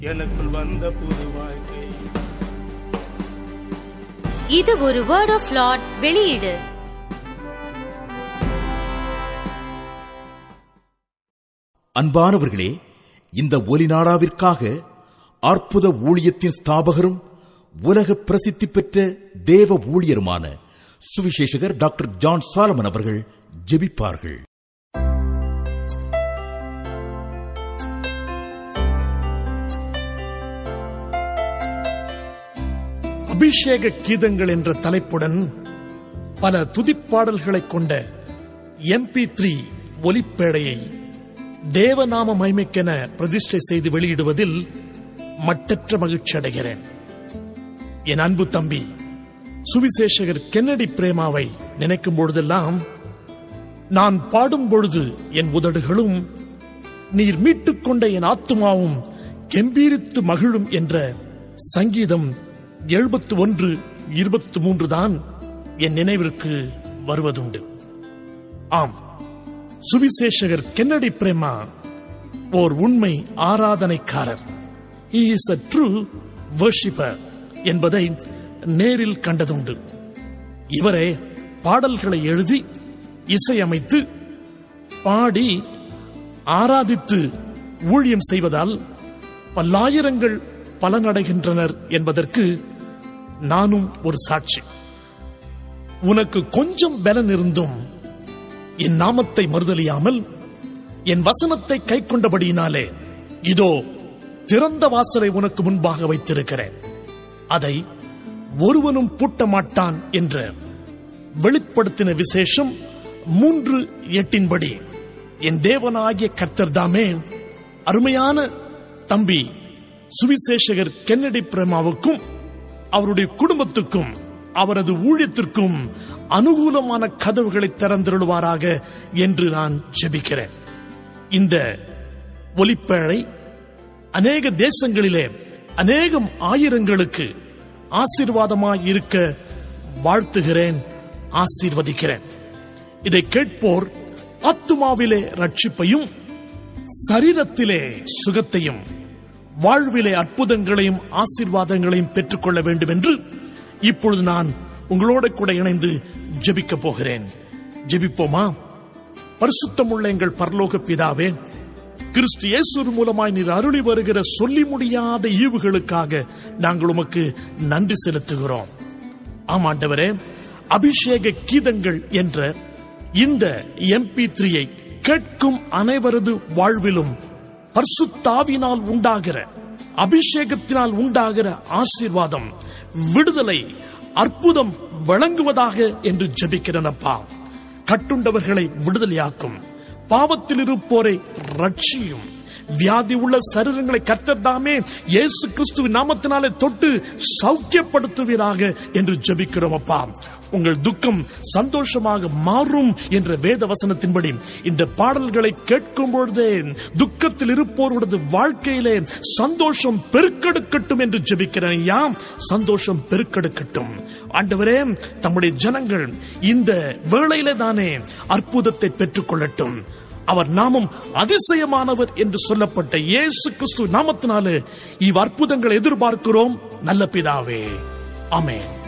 எனக்குள் வந்த புது வாழ்க்கை இது ஒரு வேர்ட் ஆஃப் லார்ட் வெளியீடு அன்பானவர்களே இந்த ஒலிநாடாவிற்காக அற்புத ஊழியத்தின் ஸ்தாபகரும் உலக பிரசித்தி பெற்ற தேவ ஊழியருமான சுவிசேஷகர் டாக்டர் ஜான் சாலமன் அவர்கள் ஜெபிப்பார்கள் அபிஷேக கீதங்கள் என்ற தலைப்புடன் பல துதிப்பாடல்களைக் கொண்ட எம்பி த்ரீ ஒலிப்பேடையை தேவநாம மைமைக்கென பிரதிஷ்டை செய்து வெளியிடுவதில் மட்டற்ற மகிழ்ச்சி அடைகிறேன் என் அன்பு தம்பி சுவிசேஷகர் கென்னடி பிரேமாவை நினைக்கும் பொழுதெல்லாம் நான் பாடும் பொழுது என் உதடுகளும் நீர் மீட்டுக் கொண்ட என் ஆத்துமாவும் கெம்பீரித்து மகிழும் என்ற சங்கீதம் எழுபத்து ஒன்று இருபத்து மூன்று தான் என் நினைவிற்கு வருவதுண்டு ஆம் சுவிசேஷகர் கென்னடி பிரேமா ஓர் உண்மை ஆராதனைக்காரர் he is a true worshipper என்பதை நேரில் கண்டதுண்டு இவரே பாடல்களை எழுதி இசையமைத்து பாடி ஆராதித்து ஊழியம் செய்வதால் பல்லாயிரங்கள் பலனடைகின்றனர் என்பதற்கு நானும் ஒரு சாட்சி உனக்கு கொஞ்சம் பலன் இருந்தும் என் நாமத்தை மறுதலியாமல் என் வசனத்தை கை கொண்டபடியினாலே இதோ திறந்த வாசலை உனக்கு முன்பாக வைத்திருக்கிறேன் அதை ஒருவனும் பூட்ட மாட்டான் என்ற வெளிப்படுத்தின விசேஷம் மூன்று எட்டின்படி என் தேவனாகிய கர்த்தர் தாமே அருமையான தம்பி சுவிசேஷகர் கென்னடி பிரேமாவுக்கும் அவருடைய குடும்பத்துக்கும் அவரது ஊழியத்திற்கும் அனுகூலமான கதவுகளை திறந்திருவாராக என்று நான் ஜெபிக்கிறேன் இந்த ஒலிப்பேழை அநேக தேசங்களிலே அநேகம் ஆயிரங்களுக்கு ஆசீர்வாதமாய் இருக்க வாழ்த்துகிறேன் ஆசீர்வதிக்கிறேன் இதை கேட்போர் ஆத்துமாவிலே ரட்சிப்பையும் சரீரத்திலே சுகத்தையும் வாழ்விலே அற்புதங்களையும் ஆசீர்வாதங்களையும் பெற்றுக்கொள்ள வேண்டும் என்று இப்பொழுது நான் உங்களோட கூட இணைந்து ஜெபிக்கப் போகிறேன் ஜெபிப்போமா பரிசுத்தமுள்ள எங்கள் பரலோக பிதாவே கிறிஸ்து இயேசு மூலமாய் நீர் அருளி வருகிற சொல்லி முடியாத ஈவுகளுக்காக நாங்கள் உமக்கு நன்றி செலுத்துகிறோம் ஆமாண்டவரே அபிஷேக கீதங்கள் என்ற இந்த எம்பி த்ரீயை கேட்கும் அனைவரது வாழ்விலும் பர்சுத்தாவினால் உண்டாகிற அபிஷேகத்தினால் உண்டாகிற ஆசீர்வாதம் விடுதலை அற்புதம் வழங்குவதாக என்று ஜெபிக்கிறனப்பா கட்டுண்டவர்களை விடுதலையாக்கும் பாவத்தில் இருப்போரை ரட்சியும் வியாதி உள்ள சரீரங்களை கர்த்தர் தாமே இயேசு கிறிஸ்துவின் நாமத்தினாலே தொட்டு சௌக்கியப்படுத்துவீராக என்று ஜெபிக்கிறோம் அப்பா உங்கள் துக்கம் சந்தோஷமாக மாறும் என்ற வேத வசனத்தின்படி இந்த பாடல்களை கேட்கும் பொழுதே துக்கத்தில் இருப்போருடைய வாழ்க்கையிலே சந்தோஷம் பெருக்கெடுக்கட்டும் என்று ஜெபிக்கிறேன் ஐயா சந்தோஷம் பெருக்கெடுக்கட்டும் ஆண்டவரே தம்முடைய ஜனங்கள் இந்த வேளையில தானே அற்புதத்தை பெற்றுக்கொள்ளட்டும் அவர் நாமம் அதிசயமானவர் என்று சொல்லப்பட்ட இயேசு கிறிஸ்து நாமத்தினாலே இவ் அற்புதங்களை எதிர்பார்க்கிறோம் நல்ல பிதாவே ஆமென்